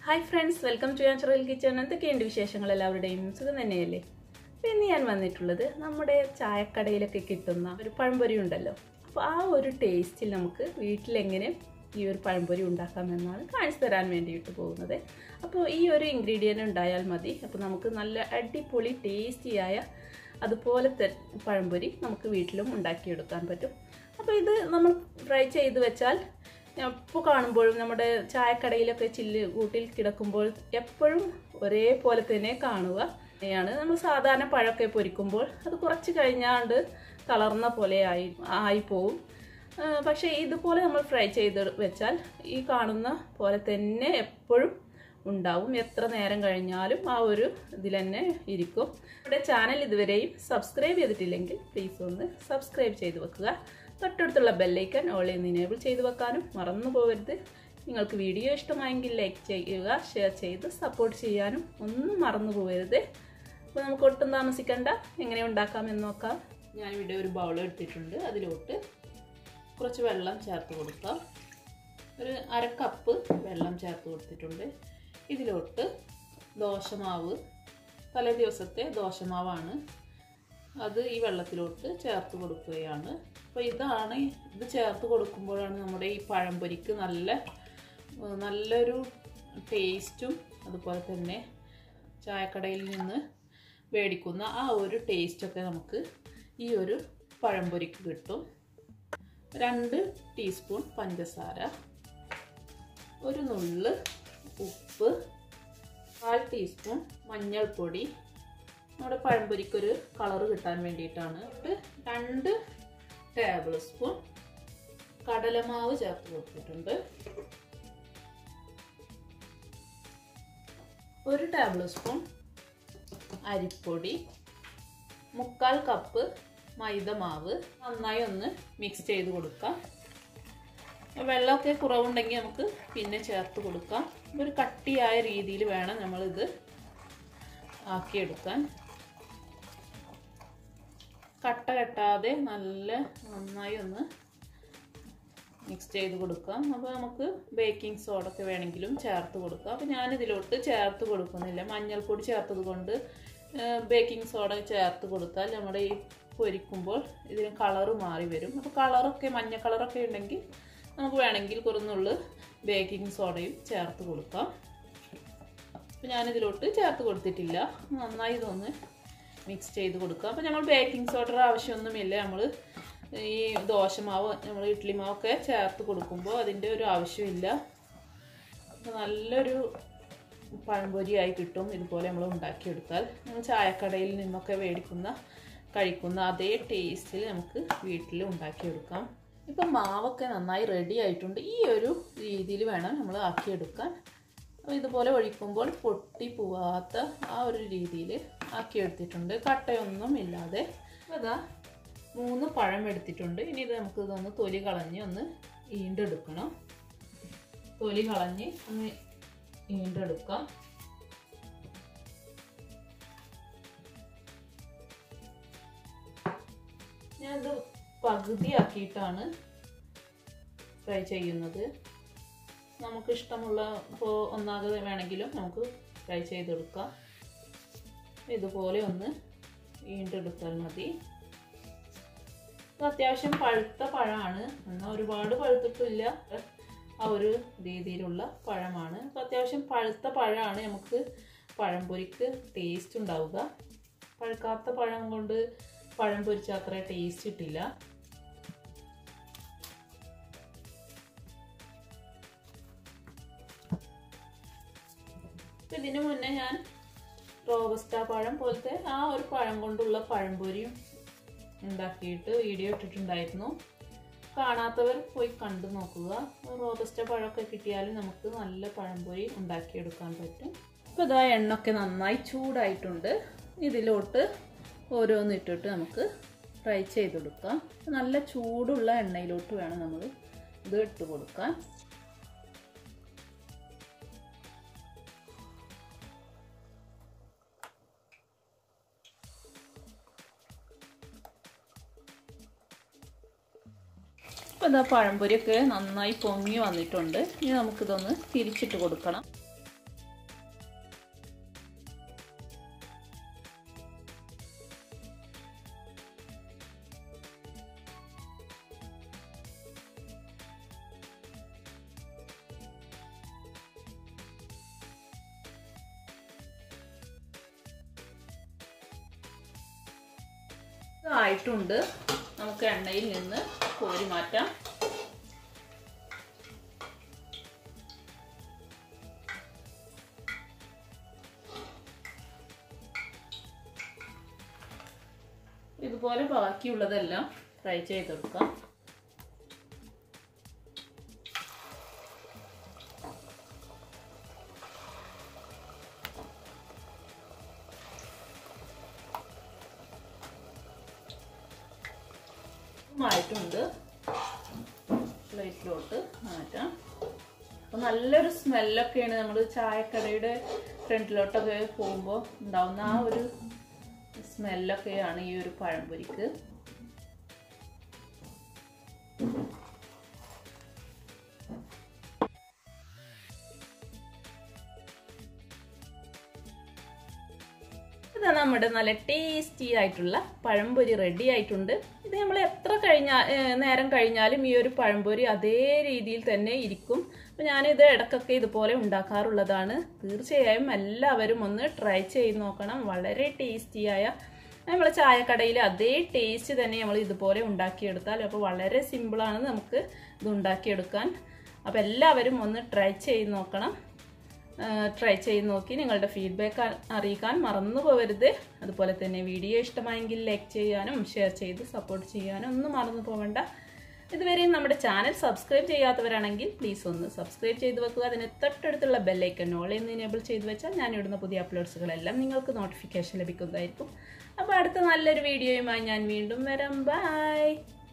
hi friends welcome to natural kitchen എന്തൊക്കെയുണ്ട് വിശേഷങ്ങൾ എല്ലാവരുടെയും സുഖം തന്നെയല്ലേ അപ്പോൾ ഇന്ന് ഞാൻ വന്നിട്ടുള്ളത് നമ്മുടെ ചായക്കടയിലൊക്കെ കിട്ടുന്ന ഒരു പഴംപൊരി ഉണ്ടല്ലോ അപ്പോൾ ആ ഒരു ടേസ്റ്റിൽ നമുക്ക് വീട്ടിലെങ്ങനെ ഈ ഒരു പഴംപൊരി ഉണ്ടാക്കാമെന്നാണ് കാണിച്ചു തരാൻ വേണ്ടിയിട്ട് പോകുന്നത് അപ്പോൾ ഈ ഒരു ഇൻഗ്രീഡിയൻ്റ് ഉണ്ടായാൽ മതി അപ്പോൾ നമുക്ക് നല്ല അടിപൊളി ടേസ്റ്റിയായ അതുപോലത്തെ പഴംപൊരി നമുക്ക് വീട്ടിലും ഉണ്ടാക്കിയെടുക്കാൻ പറ്റും അപ്പോൾ ഇത് നമ്മൾ ഫ്രൈ ചെയ്ത് വെച്ചാൽ എപ്പോൾ കാണുമ്പോഴും നമ്മുടെ ചായക്കടയിലൊക്കെ ചില്ല് കൂട്ടിൽ കിടക്കുമ്പോൾ എപ്പോഴും ഒരേപോലെ തന്നെ കാണുക യാണ് നമ്മൾ സാധാരണ പഴമൊക്കെ പൊരിക്കുമ്പോൾ അത് കുറച്ച് കഴിഞ്ഞാണ്ട് തളർന്ന പോലെ ആയി ആയിപ്പോവും പക്ഷേ ഇതുപോലെ നമ്മൾ ഫ്രൈ ചെയ്ത് വെച്ചാൽ ഈ കാണുന്ന പോലെ തന്നെ എപ്പോഴും ഉണ്ടാവും എത്ര നേരം കഴിഞ്ഞാലും ആ ഒരു ഇതിൽ തന്നെ ഇരിക്കും നമ്മുടെ ചാനൽ ഇതുവരെയും സബ്സ്ക്രൈബ് ചെയ്തിട്ടില്ലെങ്കിൽ പ്ലീസ് ഒന്ന് സബ്സ്ക്രൈബ് ചെയ്ത് വെക്കുക തൊട്ടടുത്തുള്ള ബെല്ലൈക്കൻ ഓൾ എന്ന് ഇനേബിൾ ചെയ്ത് വെക്കാനും മറന്നു പോകരുത് നിങ്ങൾക്ക് വീഡിയോ ഇഷ്ടമായെങ്കിൽ ലൈക്ക് ചെയ്യുക ഷെയർ ചെയ്ത് സപ്പോർട്ട് ചെയ്യാനും ഒന്നും മറന്നു പോകരുത് അപ്പോൾ നമുക്ക് ഒട്ടും താമസിക്കണ്ട എങ്ങനെ ഉണ്ടാക്കാമെന്ന് നോക്കാം ഞാനിവിടെ ഒരു ബൗൾ എടുത്തിട്ടുണ്ട് അതിലോട്ട് കുറച്ച് വെള്ളം ചേർത്ത് കൊടുക്കാം ഒരു അര കപ്പ് വെള്ളം ചേർത്ത് കൊടുത്തിട്ടുണ്ട് ഇതിലോട്ട് ദോശമാവ് തലേ ദിവസത്തെ ദോശമാവാണ് അത് ഈ വെള്ളത്തിലോട്ട് ചേർത്ത് കൊടുക്കുകയാണ് അപ്പോൾ ഇതാണ് ഇത് ചേർത്ത് കൊടുക്കുമ്പോഴാണ് നമ്മുടെ ഈ പഴംപൊരിക്ക് നല്ല നല്ലൊരു ടേസ്റ്റും അതുപോലെ തന്നെ ചായക്കടയിൽ നിന്ന് മേടിക്കുന്ന ആ ഒരു ടേസ്റ്റൊക്കെ നമുക്ക് ഈ ഒരു പഴംപൊരിക്ക് കിട്ടും രണ്ട് ടീസ്പൂൺ പഞ്ചസാര ഒരു നുള്ള് ഉപ്പ് കാൽ ടീസ്പൂൺ മഞ്ഞൾപ്പൊടി നമ്മുടെ പഴംപൊരിക്കൊരു കളറ് കിട്ടാൻ വേണ്ടിയിട്ടാണ് രണ്ട് ടേബിൾ സ്പൂൺ കടലമാവ് ചേർത്ത് കൊടുത്തിട്ടുണ്ട് ഒരു ടേബിൾ സ്പൂൺ അരിപ്പൊടി മുക്കാൽ കപ്പ് മൈദമാവ് നന്നായി ഒന്ന് മിക്സ് ചെയ്ത് കൊടുക്കാം വെള്ളമൊക്കെ കുറവുണ്ടെങ്കിൽ നമുക്ക് പിന്നെ ചേർത്ത് കൊടുക്കാം ഒരു കട്ടിയായ രീതിയിൽ വേണം നമ്മളിത് ആക്കിയെടുക്കാൻ കട്ട കെട്ടാതെ നല്ല നന്നായി ഒന്ന് മിക്സ് ചെയ്ത് കൊടുക്കാം അപ്പോൾ നമുക്ക് ബേക്കിംഗ് സോഡ ഒക്കെ വേണമെങ്കിലും ചേർത്ത് കൊടുക്കാം അപ്പോൾ ഞാനിതിലോട്ട് ചേർത്ത് കൊടുക്കുന്നില്ല മഞ്ഞൾപ്പൊടി ചേർത്തത് കൊണ്ട് ബേക്കിംഗ് സോഡ ചേർത്ത് കൊടുത്താൽ നമ്മുടെ ഈ പൊരിക്കുമ്പോൾ ഇതിന് കളറ് മാറി വരും അപ്പോൾ കളറൊക്കെ മഞ്ഞ കളറൊക്കെ ഉണ്ടെങ്കിൽ നമുക്ക് വേണമെങ്കിൽ കുറഞ്ഞുള്ളു ബേക്കിംഗ് സോഡയും ചേർത്ത് കൊടുക്കാം അപ്പോൾ ഞാനിതിലോട്ട് ചേർത്ത് കൊടുത്തിട്ടില്ല നന്നായി ഇതൊന്ന് മിക്സ് ചെയ്ത് കൊടുക്കുക അപ്പോൾ നമ്മൾ ബേക്കിംഗ് സോഡയുടെ ആവശ്യമൊന്നുമില്ല നമ്മൾ ഈ ദോശമാവ് നമ്മൾ ഇഡ്ഡലി മാവൊക്കെ ചേർത്ത് കൊടുക്കുമ്പോൾ അതിൻ്റെ ഒരു ആവശ്യമില്ല നല്ലൊരു പഴംപൊരിയായി കിട്ടും ഇതുപോലെ നമ്മൾ ഉണ്ടാക്കിയെടുത്താൽ നമ്മൾ ചായക്കടയിൽ നിന്നൊക്കെ മേടിക്കുന്ന കഴിക്കുന്ന അതേ ടേസ്റ്റിൽ നമുക്ക് വീട്ടിൽ ഉണ്ടാക്കിയെടുക്കാം ഇപ്പം മാവൊക്കെ നന്നായി റെഡി ആയിട്ടുണ്ട് ഈ ഒരു രീതിയിൽ വേണം നമ്മൾ ആക്കിയെടുക്കാൻ അപ്പോൾ ഇതുപോലെ ഒഴിക്കുമ്പോൾ പൊട്ടി പോവാത്ത ആ ഒരു രീതിയിൽ ആക്കിയെടുത്തിട്ടുണ്ട് കട്ടയൊന്നും ഇല്ലാതെ അതാ മൂന്ന് പഴം എടുത്തിട്ടുണ്ട് ഇനി ഇത് നമുക്ക് ഇതൊന്ന് തൊലി കളഞ്ഞ് ഒന്ന് ഈണ്ടെടുക്കണം തൊലി കളഞ്ഞ് ഒന്ന് ഈണ്ടെടുക്കാം ഞാനിത് പകുതിയാക്കിയിട്ടാണ് ഫ്രൈ ചെയ്യുന്നത് നമുക്ക് ഇഷ്ടമുള്ള ഇപ്പോൾ ഒന്നാകെ വേണമെങ്കിലും നമുക്ക് ഫ്രൈ ചെയ്തെടുക്കാം ഇതുപോലെ ഒന്ന് വീണ്ടെടുത്താൽ മതി അത്യാവശ്യം പഴുത്ത പഴമാണ് എന്നാൽ ഒരുപാട് പഴുത്തിട്ടില്ല ആ ഒരു രീതിയിലുള്ള പഴമാണ് അപ്പോൾ അത്യാവശ്യം പഴുത്ത പഴമാണ് നമുക്ക് പഴംപൊരിക്ക് ടേസ്റ്റ് ഉണ്ടാവുക പഴുക്കാത്ത പഴം കൊണ്ട് പഴം പൊരിച്ച അത്ര ടേസ്റ്റ് കിട്ടില്ല ഇതിനു മുന്നേ ഞാൻ റോബസ്റ്റ പഴം പോലത്തെ ആ ഒരു പഴം കൊണ്ടുള്ള പഴംപൊരിയും ഉണ്ടാക്കിയിട്ട് വീഡിയോ ഇട്ടിട്ടുണ്ടായിരുന്നു കാണാത്തവർ പോയി കണ്ടു നോക്കുക റോബസ്റ്റ പഴമൊക്കെ കിട്ടിയാലും നമുക്ക് നല്ല പഴംപൊരി ഉണ്ടാക്കിയെടുക്കാൻ പറ്റും അപ്പോൾ ഇതാ എണ്ണൊക്കെ നന്നായി ചൂടായിട്ടുണ്ട് ഇതിലോട്ട് ഓരോന്നിട്ടിട്ട് നമുക്ക് ഫ്രൈ ചെയ്തെടുക്കാം നല്ല ചൂടുള്ള എണ്ണയിലോട്ട് വേണം നമ്മൾ ഇത് ഇട്ട് കൊടുക്കാൻ ഇപ്പോൾ ഇതാ പഴംപൊരിയൊക്കെ നന്നായി പൊങ്ങി വന്നിട്ടുണ്ട് ഇനി നമുക്കിതൊന്ന് തിരിച്ചിട്ട് കൊടുക്കണം ആയിട്ടുണ്ട് നമുക്ക് എണ്ണയിൽ നിന്ന് കോരി മാറ്റാം ഇതുപോലെ ബാക്കിയുള്ളതെല്ലാം ഫ്രൈ ചെയ്തെടുക്കാം ആയിട്ടുണ്ട് പ്ലേറ്റിലോട്ട് മാറ്റാം അപ്പോൾ നല്ലൊരു സ്മെല്ലൊക്കെയാണ് നമ്മൾ ചായക്കടയുടെ ഫ്രണ്ടിലോട്ടൊക്കെ പോകുമ്പോൾ ഉണ്ടാവുന്ന ആ ഒരു സ്മെല്ലൊക്കെയാണ് ഈ ഒരു പഴംപൊരിക്ക് ഇതാ നമ്മുടെ നല്ല ടേസ്റ്റി ആയിട്ടുള്ള പഴംപൊരി റെഡി ആയിട്ടുണ്ട് ഇത് നമ്മൾ എത്ര കഴിഞ്ഞാൽ നേരം കഴിഞ്ഞാലും ഈ ഒരു പഴംപൊരി അതേ രീതിയിൽ തന്നെ ഇരിക്കും അപ്പോൾ ഞാനിത് ഇടയ്ക്കൊക്കെ ഇതുപോലെ ഉണ്ടാക്കാറുള്ളതാണ് തീർച്ചയായും എല്ലാവരും ഒന്ന് ട്രൈ ചെയ്ത് നോക്കണം വളരെ ടേസ്റ്റിയായ നമ്മൾ ചായക്കടയിൽ അതേ ടേസ്റ്റ് തന്നെ നമ്മൾ ഇതുപോലെ ഉണ്ടാക്കിയെടുത്താൽ അപ്പോൾ വളരെ സിമ്പിളാണ് നമുക്ക് ഇത് ഉണ്ടാക്കിയെടുക്കാൻ അപ്പോൾ എല്ലാവരും ഒന്ന് ട്രൈ ചെയ്ത് നോക്കണം ട്രൈ ചെയ്ത് നോക്കി നിങ്ങളുടെ ഫീഡ്ബാക്ക് അറിയിക്കാൻ മറന്നു പോകരുത് അതുപോലെ തന്നെ വീഡിയോ ഇഷ്ടമായെങ്കിൽ ലൈക്ക് ചെയ്യാനും ഷെയർ ചെയ്ത് സപ്പോർട്ട് ചെയ്യാനും ഒന്നും മറന്നു പോകണ്ട ഇതുവരെയും നമ്മുടെ ചാനൽ സബ്സ്ക്രൈബ് ചെയ്യാത്തവരാണെങ്കിൽ പ്ലീസ് ഒന്ന് സബ്സ്ക്രൈബ് ചെയ്ത് വെക്കുക അതിന് തൊട്ടടുത്തുള്ള ബെല്ലൈക്കൺ ഓൾ എന്ന് എനേബിൾ ചെയ്ത് വെച്ചാൽ ഞാൻ ഇടുന്ന പുതിയ അപ്ലോഡ്സുകളെല്ലാം നിങ്ങൾക്ക് നോട്ടിഫിക്കേഷൻ ലഭിക്കുന്നതായിരിക്കും അപ്പോൾ അടുത്ത നല്ലൊരു വീഡിയോയുമായി ഞാൻ വീണ്ടും വരാം ബൈ